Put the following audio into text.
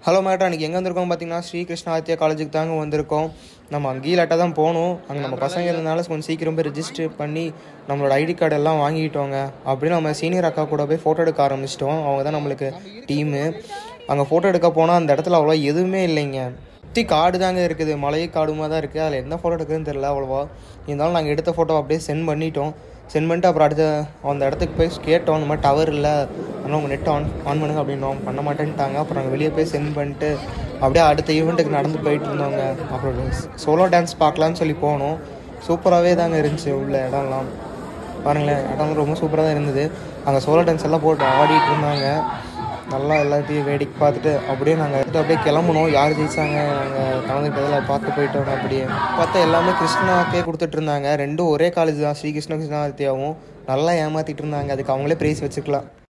hello மேட்ரா அன்றைக்கி எங்கே வந்திருக்கோம் பார்த்தீங்கன்னா ஸ்ரீ கிருஷ்ண ஆதித்யா காலேஜுக்கு தாங்க வந்திருக்கோம் நம்ம அங்கேயே லேட்டாக தான் போகணும் அங்கே நம்ம பசங்க இருந்தனால கொஞ்சம் சீக்கிரம் போய் ரெஜிஸ்டர் பண்ணி நம்மளோட ஐடி கார்டு எல்லாம் வாங்கிட்டோங்க அப்படின்னு நம்ம சீனியர் அக்கா கூட போய் ஃபோட்டோ எடுக்க ஆரம்பிச்சிட்டோம் அவங்க தான் நம்மளுக்கு டீமு அங்கே ஃபோட்டோ எடுக்க போனால் அந்த இடத்துல அவ்வளோ எதுவுமே இல்லைங்க சுற்றி காடு தாங்க இருக்குது மலை காடுமா தான் இருக்குது அதில் எந்த ஃபோட்டோ எடுக்குதுன்னு தெரில அவ்வளோவா இருந்தாலும் நாங்கள் எடுத்த ஃபோட்டோ அப்படியே சென்ட் பண்ணிட்டோம் சென்ட் பண்ணிட்டு அப்புறம் அடுத்த அந்த இடத்துக்கு போய் கேட்டோம் இந்த மாதிரி டவர் இல்லை அதனால் உங்கள் நெட் ஆன் ஆன் பண்ணுங்க அப்படின்னோம் பண்ண மாட்டேன்ட்டாங்க அப்புறம் நாங்கள் வெளியே போய் சென்ட் பண்ணிட்டு அப்படியே அடுத்த ஈவெண்ட்டுக்கு நடந்து போயிட்டு இருந்தோங்க அப்புறம் சோலோ டான்ஸ் பார்க்கலான்னு சொல்லி போனோம் சூப்பராகவே தாங்க இருந்துச்சு உள்ள இடம்லாம் பாருங்களேன் இடம்லாம் ரொம்ப சூப்பராக தான் இருந்தது அங்கே சோலோ டான்ஸ் எல்லாம் போட்டு ஆடிட்டு இருந்தாங்க நல்லா எல்லாத்தையும் வேடிக்கை பார்த்துட்டு அப்படியே நாங்கள் எடுத்து அப்படியே கிளம்பணும் யார் ஜெயிச்சாங்க நாங்கள் கலந்துக்கிட்டதில் பார்த்து போயிட்டோம் அப்படியே பார்த்தா எல்லாமே கிருஷ்ணாக்கே கொடுத்துட்டு இருந்தாங்க ரெண்டும் ஒரே காலேஜ் தான் ஸ்ரீ கிருஷ்ண கிருஷ்ணாதித்யாவும் நல்லா ஏமாற்றிட்டு இருந்தாங்க அதுக்கு அவங்களே ப்ரைஸ் வச்சுக்கலாம்